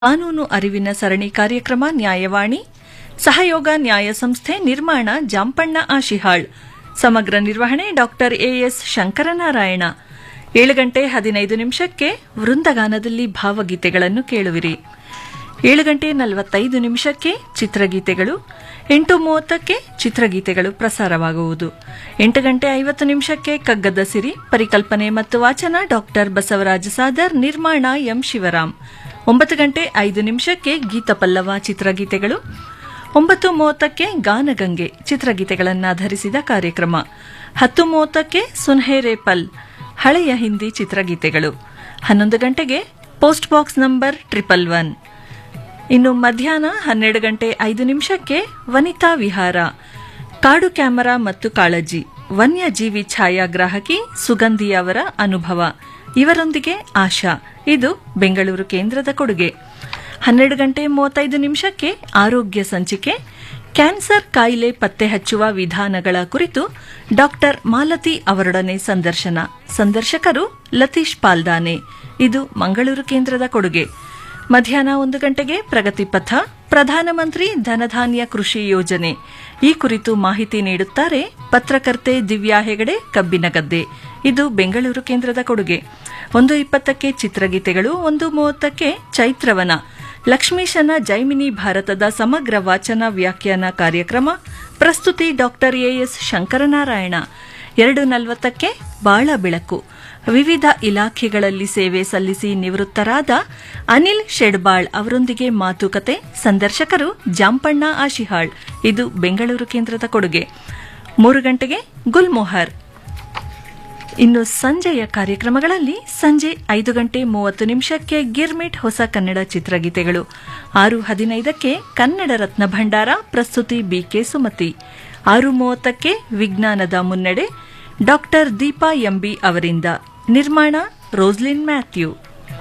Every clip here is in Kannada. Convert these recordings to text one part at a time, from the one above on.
ಕಾನೂನು ಅರಿವಿನ ಸರಣಿ ಕಾರ್ಯಕ್ರಮ ನ್ಯಾಯವಾಣಿ ಸಹಯೋಗ ನ್ಯಾಯ ಸಂಸ್ಥೆ ನಿರ್ಮಾಣ ಜಾಂಪಣ್ಣ ಆಶಿಹಾಳ್ ಸಮಗ್ರ ನಿರ್ವಹಣೆ ಡಾಕ್ಟರ್ ಎಎಸ್ ಶಂಕರನಾರಾಯಣ ಏಳು ಗಂಟೆ ಹದಿನೈದು ನಿಮಿಷಕ್ಕೆ ವೃಂದಗಾನದಲ್ಲಿ ಭಾವಗೀತೆಗಳನ್ನು ಕೇಳುವಿರಿ ಏಳು ಗಂಟೆ ನಲವತ್ತೈದು ನಿಮಿಷಕ್ಕೆ ಚಿತ್ರಗೀತೆಗಳು ಎಂಟು ಮೂವತ್ತಕ್ಕೆ ಚಿತ್ರಗೀತೆಗಳು ಪ್ರಸಾರವಾಗುವುದು ಎಂಟು ಗಂಟೆ ಐವತ್ತು ನಿಮಿಷಕ್ಕೆ ಕಗ್ಗದ ಸಿರಿ ಪರಿಕಲ್ಪನೆ ಮತ್ತು ವಾಚನ ಡಾಕ್ಟರ್ ಬಸವರಾಜ ಸಾದರ್ ನಿರ್ಮಾಣ ಎಂ ಶಿವರಾಮ್ ಒಂಬತ್ತು ಗಂಟೆ ಐದು ನಿಮಿಷಕ್ಕೆ ಗೀತಪಲ್ಲವ ಚಿತ್ರಗೀತೆಗಳು ಒಂಬತ್ತು ಮೂವತ್ತಕ್ಕೆ ಗಾನಗಂಗೆ ಚಿತ್ರಗೀತೆಗಳನ್ನಾಧರಿಸಿದ ಕಾರ್ಯಕ್ರಮ ಹತ್ತು ಮೂವತ್ತಕ್ಕೆ ಸುನ್ಹೇರೆ ಪಲ್ ಹಳೆಯ ಹಿಂದಿ ಚಿತ್ರಗೀತೆಗಳು ಹನ್ನೊಂದು ಗಂಟೆಗೆ post box number triple one ಇನ್ನು ಮಧ್ಯಾಹ್ನ ಹನ್ನೆರಡು ಗಂಟೆ ಐದು ನಿಮಿಷಕ್ಕೆ ವನಿತಾ ವಿಹಾರ ಕಾಡು ಕ್ಯಾಮರಾ ಮತ್ತು ಕಾಳಜಿ ವನ್ಯಜೀವಿ ಛಾಯಾಗ್ರಾಹಕಿ ಸುಗಂಧಿ ಅವರ ಅನುಭವ ಇವರೊಂದಿಗೆ ಆಶಾ ಇದು ಬೆಂಗಳೂರು ಕೇಂದ್ರದ ಕೊಡುಗೆ ಹನ್ನೆರಡು ಗಂಟೆ ಮೂವತ್ತೈದು ನಿಮಿಷಕ್ಕೆ ಆರೋಗ್ಯ ಸಂಚಿಕೆ ಕ್ಯಾನ್ಸರ್ ಕಾಯಿಲೆ ಪತ್ತೆ ಹಚ್ಚುವ ವಿಧಾನಗಳ ಕುರಿತು ಡಾಕ್ಟರ್ ಮಾಲತಿ ಅವರೊಡನೆ ಸಂದರ್ಶನ ಸಂದರ್ಶಕರು ಲತೀಶ್ ಪಾಲ್ದಾನೆ ಇದು ಮಂಗಳೂರು ಕೇಂದ್ರದ ಕೊಡುಗೆ ಮಧ್ಯಾಹ್ನ ಒಂದು ಗಂಟೆಗೆ ಪ್ರಗತಿ ಪಥ ಪ್ರಧಾನಮಂತ್ರಿ ಧನಧಾನ್ಯ ಕೃಷಿ ಯೋಜನೆ ಈ ಕುರಿತು ಮಾಹಿತಿ ನೀಡುತ್ತಾರೆ ಪತ್ರಕರ್ತೆ ದಿವ್ಯಾ ಹೆಗಡೆ ಕಬ್ಬಿನಗದ್ದೆ ಇದು ಬೆಂಗಳೂರು ಕೇಂದ್ರದ ಕೊಡುಗೆ ಒಂದು ಇಪ್ಪತ್ತಕ್ಕೆ ಚಿತ್ರಗೀತೆಗಳು ಒಂದು ಮೂವತ್ತಕ್ಕೆ ಚೈತ್ರವನ ಲಕ್ಷ್ಮೀಶನ ಜೈಮಿನಿ ಭಾರತದ ಸಮಗ್ರ ವಾಚನ ವ್ಯಾಖ್ಯಾನ ಕಾರ್ಯಕ್ರಮ ಪ್ರಸ್ತುತಿ ಡಾಕ್ಟರ್ ಎಎಸ್ ಶಂಕರನಾರಾಯಣ ಎರಡು ನಲವತ್ತಕ್ಕೆ ಬಾಳ ಬೆಳಕು ವಿವಿಧ ಇಲಾಖೆಗಳಲ್ಲಿ ಸೇವೆ ಸಲ್ಲಿಸಿ ನಿವೃತ್ತರಾದ ಅನಿಲ್ ಶೆಡ್ಬಾಳ್ ಅವರೊಂದಿಗೆ ಮಾತುಕತೆ ಸಂದರ್ಶಕರು ಜಾಂಪಣ್ಣ ಆಶಿಹಾಳ್ ಇದು ಬೆಂಗಳೂರು ಕೇಂದ್ರದ ಕೊಡುಗೆ ಮೂರು ಗಂಟೆಗೆ ಗುಲ್ಮೊಹರ್ ಇನ್ನು ಸಂಜೆಯ ಕಾರ್ಯಕ್ರಮಗಳಲ್ಲಿ ಸಂಜೆ ಐದು ಗಂಟೆ ಮೂವತ್ತು ನಿಮಿಷಕ್ಕೆ ಗಿರ್ಮಿಟ್ ಹೊಸ ಕನ್ನಡ ಚಿತ್ರಗೀತೆಗಳು ಆರು ಹದಿನೈದಕ್ಕೆ ಕನ್ನಡ ರತ್ನ ಭಂಡಾರ ಪ್ರಸ್ತುತಿ ಬಿಕೆ ಸುಮತಿ ಆರು ಮೂವತ್ತಕ್ಕೆ ವಿಜ್ಞಾನದ ಮುನ್ನಡೆ ಡಾಕ್ಟರ್ ದೀಪಾ ಎಂಬಿ ಅವರಿಂದ ನಿರ್ಮಾಣ ರೋಸ್ಲಿನ್ ಮ್ಯಾಥ್ಯೂ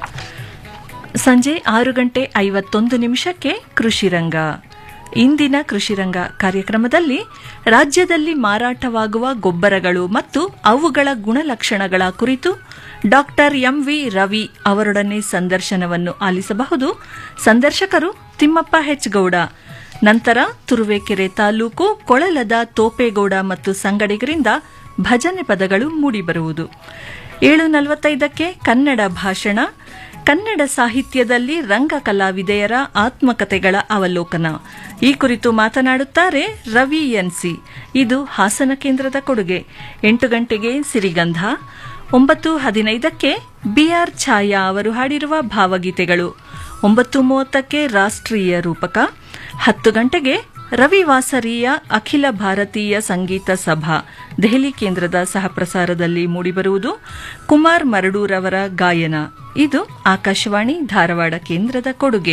ಸಂಜೆ ಆರು ಗಂಟೆ ಐವತ್ತೊಂದು ನಿಮಿಷಕ್ಕೆ ಕೃಷಿರಂಗ ಇಂದಿನ ಕೃಷಿರಂಗ ಕಾರ್ಯಕ್ರಮದಲ್ಲಿ ರಾಜ್ಯದಲ್ಲಿ ಮಾರಾಟವಾಗುವ ಗೊಬ್ಬರಗಳು ಮತ್ತು ಅವುಗಳ ಗುಣಲಕ್ಷಣಗಳ ಕುರಿತು ಡಾಕ್ಟರ್ ಎಂವಿ ರವಿ ಅವರೊಡನೆ ಸಂದರ್ಶನವನ್ನು ಆಲಿಸಬಹುದು ಸಂದರ್ಶಕರು ತಿಮ್ಮಪ್ಪ ಹೆಚ್ ಗೌಡ ನಂತರ ತುರುವೇಕೆರೆ ತಾಲೂಕು ಕೊಳಲದ ತೋಪೇಗೌಡ ಮತ್ತು ಸಂಗಡಿಗರಿಂದ ಭಜನೆ ಪದಗಳು ಮೂಡಿಬರುವುದು ಏಳು ನಲವತ್ತೈದಕ್ಕೆ ಕನ್ನಡ ಭಾಷಣ ಕನ್ನಡ ಸಾಹಿತ್ಯದಲ್ಲಿ ರಂಗ ಕಲಾವಿದೆಯರ ಆತ್ಮಕತೆಗಳ ಅವಲೋಕನ ಈ ಕುರಿತು ಮಾತನಾಡುತ್ತಾರೆ ರವಿ ಎನ್ಸಿ ಇದು ಹಾಸನ ಕೇಂದ್ರದ ಕೊಡುಗೆ ಎಂಟು ಗಂಟೆಗೆ ಸಿರಿಗಂಧ ಒಂಬತ್ತು ಹದಿನೈದಕ್ಕೆ ಬಿಆರ್ ಛಾಯಾ ಅವರು ಹಾಡಿರುವ ಭಾವಗೀತೆಗಳು ಒಂಬತ್ತು ಮೂವತ್ತಕ್ಕೆ ರಾಷ್ಟ್ರೀಯ ರೂಪಕ ಹತ್ತು ಗಂಟೆಗೆ ರವಿವಾಸರಿಯ ಅಖಿಲ ಭಾರತೀಯ ಸಂಗೀತ ಸಭಾ ದೆಹಲಿ ಕೇಂದ್ರದ ಸಹಪ್ರಸಾರದಲ್ಲಿ ಮೂಡಿಬರುವುದು ಕುಮಾರ್ ಮರಡೂರವರ ಗಾಯನ ಇದು ಆಕಾಶವಾಣಿ ಧಾರವಾಡ ಕೇಂದ್ರದ ಕೊಡುಗೆ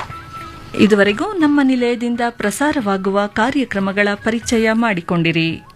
ಇದುವರೆಗೂ ನಮ್ಮ ನಿಲಯದಿಂದ ಪ್ರಸಾರವಾಗುವ ಕಾರ್ಯಕ್ರಮಗಳ ಪರಿಚಯ ಮಾಡಿಕೊಂಡಿರಿ